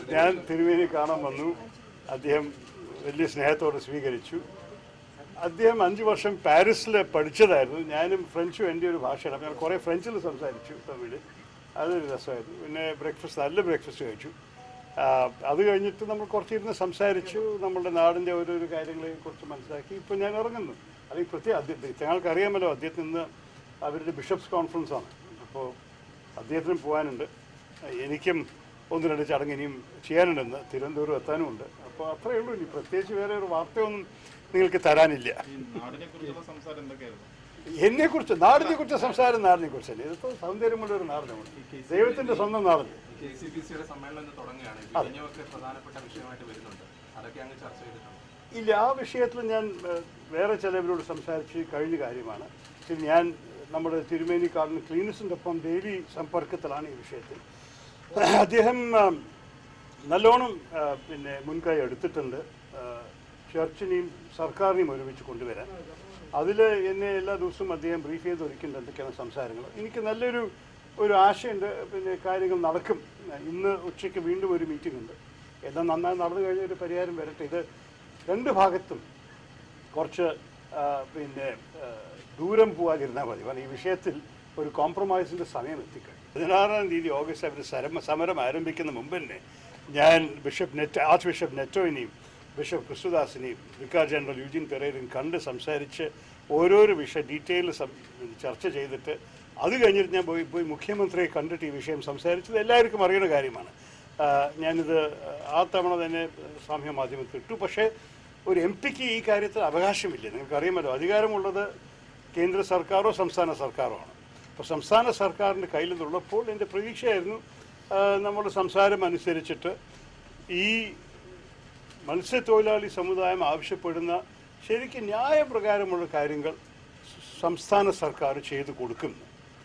ഞാൻ തിരുമേനി കാണാൻ വന്നു അദ്ദേഹം വലിയ സ്നേഹത്തോടെ സ്വീകരിച്ചു അദ്ദേഹം അഞ്ച് വർഷം പാരീസിൽ പഠിച്ചതായിരുന്നു ഞാനും ഫ്രഞ്ചും എൻ്റെ ഒരു ഭാഷയാണ് അപ്പോൾ ഞാൻ കുറേ ഫ്രഞ്ചിൽ സംസാരിച്ചു തമിഴ് അതൊരു രസമായിരുന്നു പിന്നെ ബ്രേക്ക്ഫാസ്റ്റ് നല്ല ബ്രേക്ക്ഫാസ്റ്റ് കഴിച്ചു ആ, അത് കഴിഞ്ഞിട്ട് നമ്മൾ കുറച്ചിരുന്ന് സംസാരിച്ചു നമ്മുടെ നാടിൻ്റെ ഓരോരോ കാര്യങ്ങളെ കുറിച്ച് മനസ്സിലാക്കി ഇപ്പോൾ ഞാൻ ഇറങ്ങുന്നു അല്ലെങ്കിൽ പ്രത്യേക അദ്ദേഹം ഞങ്ങൾക്ക് അറിയാമല്ലോ അദ്ദേഹത്തിന് ഇന്ന് അവരുടെ ബിഷപ്സ് കോൺഫറൻസ് ആണ് അപ്പോൾ അദ്ദേഹത്തിന് പോകാനുണ്ട് എനിക്കും ഒന്ന് രണ്ട് ചടങ്ങ് ഇനിയും ചെയ്യാനുണ്ടെന്ന് തിരുവനന്തപുരം എത്താനുമുണ്ട് അപ്പോൾ അത്രയേ ഉള്ളൂ ഇനി പ്രത്യേകിച്ച് വേറെ ഒരു വാർത്തയൊന്നും നിങ്ങൾക്ക് തരാനില്ല ഈ നാടിനെ കുറിച്ചുള്ള സംസാരം എന്തൊക്കെയായിരുന്നു എന്നെ കുറിച്ച് നാടിനെ കുറിച്ച് സംസാരം നാടിനെ കുറിച്ചല്ലേ ഇതിപ്പോൾ സൗന്ദര്യമുള്ള ഒരു നാടിനുണ്ട് ദൈവത്തിന്റെ സ്വന്തം നാടല്ലേ കെ സി ബി സിയുടെ സമ്മേളനം ഇന്ന് തുടങ്ങുകയാണ് വിഴിഞ്ഞമൊക്കെ പ്രധാനപ്പെട്ട വിഷയമായിട്ട് വരുന്നുണ്ട് അതൊക്കെ അങ്ങ് ചർച്ച ചെയ്തിട്ടുണ്ട് ഇല്ല ആ വിഷയത്തിൽ ഞാൻ ഏഹ്, വേറെ ചിലവരോട് സംസാരിച്ച് കഴിഞ്ഞ കാര്യമാണ് പക്ഷേ ഞാൻ നമ്മുടെ തിരുമേനി കാർഡിന് ക്ലീനസിൻ്റെ ഒപ്പം ഡെയിലി സമ്പർക്കത്തിലാണ് ഈ വിഷയത്തിൽ അദ്ദേഹം ആ, നല്ലോണം ആ, പിന്നെ മുൻകൈ എടുത്തിട്ടുണ്ട് ആ, ചർച്ചിനെയും സർക്കാരിനെയും ഒരുമിച്ച് കൊണ്ടുവരാൻ അതിൽ എന്നെ എല്ലാ ദിവസവും അദ്ദേഹം ബ്രീഫ് ചെയ്ത് ഒരുക്കുന്നുണ്ട് എന്തൊക്കെയാണ് സംസാരങ്ങൾ എനിക്ക് നല്ലൊരു ഒരു ആശയുണ്ട് പിന്നെ കാര്യങ്ങൾ നടക്കും ഇന്ന് ഉച്ചയ്ക്ക് വീണ്ടും ഒരു മീറ്റിംഗ് ഉണ്ട് എല്ലാം നന്നായി നടന്നു കഴിഞ്ഞ ഒരു പരിഹാരം വരട്ടെ ഇത് രണ്ട് ഭാഗത്തും കുറച്ച് ആ, പിന്നെ ആ, ദൂരം പോവാതിരുന്നാൽ മതി കാരണം ഈ വിഷയത്തിൽ ഒരു കോംപ്രമൈസിൻ്റെ സമയം എത്തിക്കഴിഞ്ഞു പതിനാറാം തീയതി ഓഗസ്റ്റ് അവർ സമരം സമരം ആരംഭിക്കുന്ന മുമ്പ് തന്നെ ഞാൻ ബിഷപ്പ് നെറ്റ് ആർച്ച് ബിഷപ്പ് നെറ്റോയിനെയും ബിഷപ്പ് ക്രിസ്തുദാസിനെയും വികാർ ജനറൽ യുജിൻ പെരേരയും കണ്ട് സംസാരിച്ച് ഓരോരോ വിഷയം ഡീറ്റെയിൽ ചർച്ച ചെയ്തിട്ട് അത് കഴിഞ്ഞിട്ട് ഞാൻ പോയി പോയി മുഖ്യമന്ത്രിയെ കണ്ടിട്ട് ഈ വിഷയം സംസാരിച്ചത് എല്ലാവർക്കും അറിയുന്ന കാര്യമാണ് ആ, ഞാനിത് ആ തവണ തന്നെ സാമൂഹ്യ മാധ്യമത്തിൽ ഇട്ടു പക്ഷേ ഒരു എം പിക്ക് ഈ കാര്യത്തിൽ അവകാശമില്ല നിങ്ങൾക്ക് അറിയാമല്ലോ അധികാരമുള്ളത് കേന്ദ്ര സർക്കാരോ സംസ്ഥാന സർക്കാരോ ആണ് അപ്പോൾ സംസ്ഥാന സർക്കാരിൻ്റെ കയ്യിൽ നിന്നുള്ളപ്പോൾ എൻ്റെ പ്രതീക്ഷയായിരുന്നു ആ, നമ്മുടെ സംസാരം അനുസരിച്ചിട്ട് ഈ മത്സ്യത്തൊഴിലാളി സമുദായം ആവശ്യപ്പെടുന്ന ശരിക്കും ന്യായപ്രകാരമുള്ള കാര്യങ്ങൾ സംസ്ഥാന സർക്കാർ ചെയ്തു കൊടുക്കുന്നു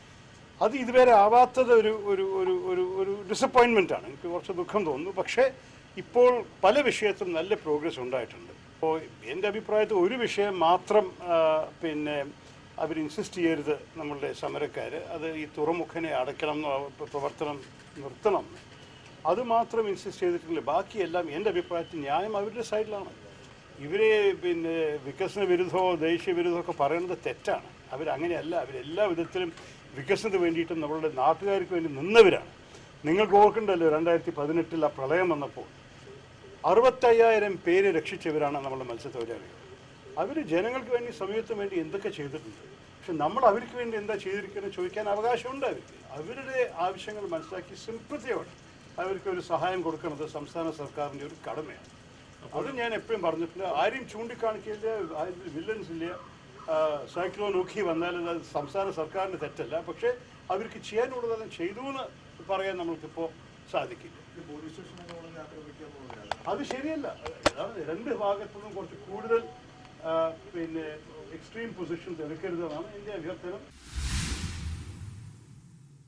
അത് ഇതുവരെ ആവാത്തത് ഒരു ഒരു ഒരു ഒരു ഒരു ഡിസപ്പോയിൻമെൻ്റ് ആണ് എനിക്ക് കുറച്ച് ദുഃഖം തോന്നുന്നു പക്ഷേ ഇപ്പോൾ പല വിഷയത്തിലും നല്ല പ്രോഗ്രസ് ഉണ്ടായിട്ടുണ്ട് അപ്പോൾ എൻ്റെ അഭിപ്രായത്തിൽ ഒരു വിഷയം മാത്രം ആ, പിന്നെ അവർ ഇൻസിസ്റ്റ് ചെയ്യരുത് നമ്മളുടെ സമരക്കാർ അത് ഈ തുറമുഖനെ അടയ്ക്കണം എന്ന് പ്ര- പ്രവർത്തനം നിർത്തണം എന്ന്. അത് മാത്രം ഇൻസിസ്റ്റ് ചെയ്തിട്ടില്ല ബാക്കിയെല്ലാം എൻ്റെ അഭിപ്രായത്തിൽ ന്യായം അവരുടെ സൈഡിലാണ് ഇവരെ പിന്നെ വികസന വിരുദ്ധമോ ദേശീയ വിരുദ്ധമോ ഒക്കെ പറയുന്നത് തെറ്റാണ് അവരങ്ങനെയല്ല അവരെല്ലാ വിധത്തിലും വികസനത്തിന് വേണ്ടിയിട്ടും നമ്മളുടെ നാട്ടുകാർക്ക് വേണ്ടി നിന്നവരാണ് നിങ്ങൾക്ക് ഓർക്കണ്ടല്ലോ രണ്ടായിരത്തി പതിനെട്ടിൽ ആ പ്രളയം വന്നപ്പോൾ അറുപത്തയ്യായിരം പേരെ രക്ഷിച്ചവരാണ് നമ്മുടെ മത്സ്യത്തൊഴിലാളികൾ അവർ ജനങ്ങൾക്ക് വേണ്ടി സമയത്തിന് വേണ്ടി എന്തൊക്കെ ചെയ്തിട്ടുണ്ട് പക്ഷെ നമ്മൾ അവർക്ക് വേണ്ടി എന്താ ചെയ്തിരിക്കുന്നത് ചോദിക്കാൻ അവകാശമുണ്ട് അവർക്ക് അവരുടെ ആവശ്യങ്ങൾ മനസ്സിലാക്കി സിംപത്തിയോടെ അവർക്ക് ഒരു സഹായം കൊടുക്കുന്നത് സംസ്ഥാന സർക്കാരിൻ്റെ ഒരു കടമയാണ് അത് ഞാൻ എപ്പോഴും പറഞ്ഞിട്ടുണ്ട് ആരെയും ചൂണ്ടിക്കാണിക്കില്ല വില്ലൻസ് ഇല്ല ആ, സൈക്ലോൺ നോക്കി വന്നാൽ അത് സംസ്ഥാന സർക്കാരിന് തെറ്റല്ല പക്ഷേ അവർക്ക് ചെയ്യാനുള്ളതെല്ലാം ചെയ്തു എന്ന് പറയാൻ നമ്മൾക്കിപ്പോൾ സാധിക്കില്ല അത് ശരിയല്ല അതാണ് രണ്ട് ഭാഗത്തുനിന്നും കുറച്ച് കൂടുതൽ ആ, പിന്നെ എക്സ്ട്രീം പൊസിഷൻസ് എടുക്കരുതെന്നാണ് എൻ്റെ അഭ്യർത്ഥന